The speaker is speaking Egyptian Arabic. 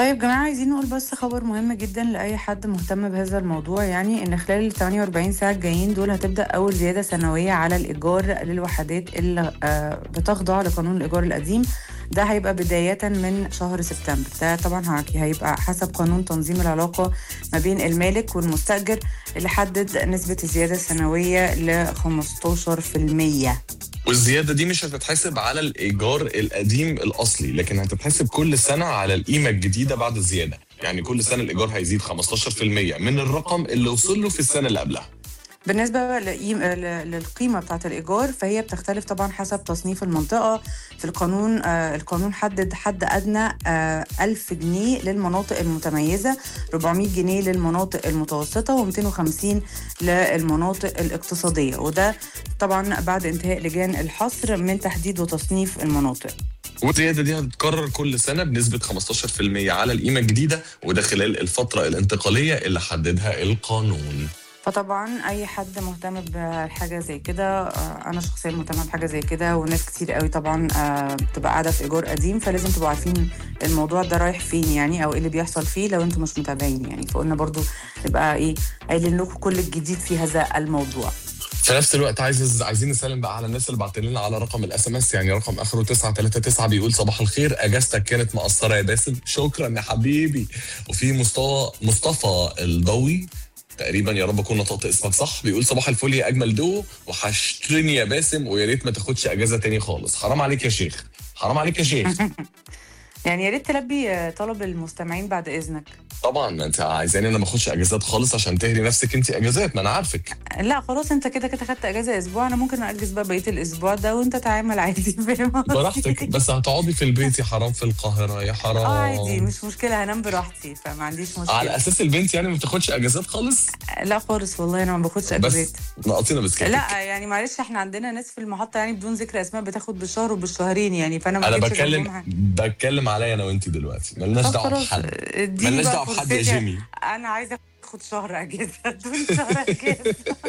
طيب جماعة عايزين نقول بس خبر مهم جدا لأي حد مهتم بهذا الموضوع يعني إن خلال ال 48 ساعة الجايين دول هتبدأ أول زيادة سنوية على الإيجار للوحدات اللي آه، بتخضع لقانون الإيجار القديم ده هيبقى بداية من شهر سبتمبر ده طبعا هك- هيبقى حسب قانون تنظيم العلاقة ما بين المالك والمستأجر اللي حدد نسبة الزيادة السنوية ل 15% والزياده دي مش هتتحسب على الايجار القديم الاصلي لكن هتتحسب كل سنه على القيمه الجديده بعد الزياده يعني كل سنه الايجار هيزيد 15% من الرقم اللي وصل له في السنه اللي قبلها بالنسبة لقيم- ل- للقيمة بتاعة الإيجار فهي بتختلف طبعا حسب تصنيف المنطقة في القانون آه القانون حدد حد أدنى آه 1000 جنيه للمناطق المتميزة 400 جنيه للمناطق المتوسطة و250 للمناطق الاقتصادية وده طبعا بعد انتهاء لجان الحصر من تحديد وتصنيف المناطق والزياده دي هتتكرر كل سنه بنسبه 15% على القيمه الجديده وده خلال الفتره الانتقاليه اللي حددها القانون فطبعا اي حد مهتم بحاجه زي كده آه، انا شخصيا مهتمه بحاجه زي كده وناس كتير قوي طبعا آه، بتبقى قاعده في ايجار قديم فلازم تبقوا عارفين الموضوع ده رايح فين يعني او ايه اللي بيحصل فيه لو انتم مش متابعين يعني فقلنا برضو نبقى ايه قايلين لكم كل الجديد في هذا الموضوع في نفس الوقت عايز عايزين نسلم بقى على الناس اللي بعت لنا على رقم الاس ام اس يعني رقم اخره 939 بيقول صباح الخير اجازتك كانت مقصره يا باسم شكرا يا حبيبي وفي مصطفى مصطفى الضوي تقريبا يا رب اكون نطقت اسمك صح بيقول صباح الفل يا اجمل دو وحشتني يا باسم ويا ريت ما تاخدش اجازه تاني خالص حرام عليك يا شيخ حرام عليك يا شيخ يعني يا ريت تلبي آه، طلب المستمعين بعد اذنك طبعا انت عايزاني انا ما اخدش اجازات خالص عشان تهري نفسك انت اجازات ما انا عارفك لا خلاص انت كده كده خدت اجازه اسبوع انا ممكن اجز بقى بقيه الاسبوع ده وانت تعامل عادي فاهم قصدي؟ براحتك بس هتقعدي في البيت يا حرام في القاهره يا حرام اه عادي مش مشكله هنام براحتي فما عنديش مشكله على اساس البنت يعني ما بتاخدش اجازات خالص لا خالص والله انا ما باخدش بس اجازات ناقصينا بس كده لا يعني معلش احنا عندنا ناس في المحطه يعني بدون ذكر اسماء بتاخد بالشهر وبالشهرين يعني فانا ما انا جيتش بتكلم جنبهم حاجة. بتكلم عليا انا وانت دلوقتي ملناش طب دعوه خلاص بحد اديني ملناش بقى دعوه بحد يا فرصتي. جيمي انا عايزه اخد شهر اجازه دون شهر اجازه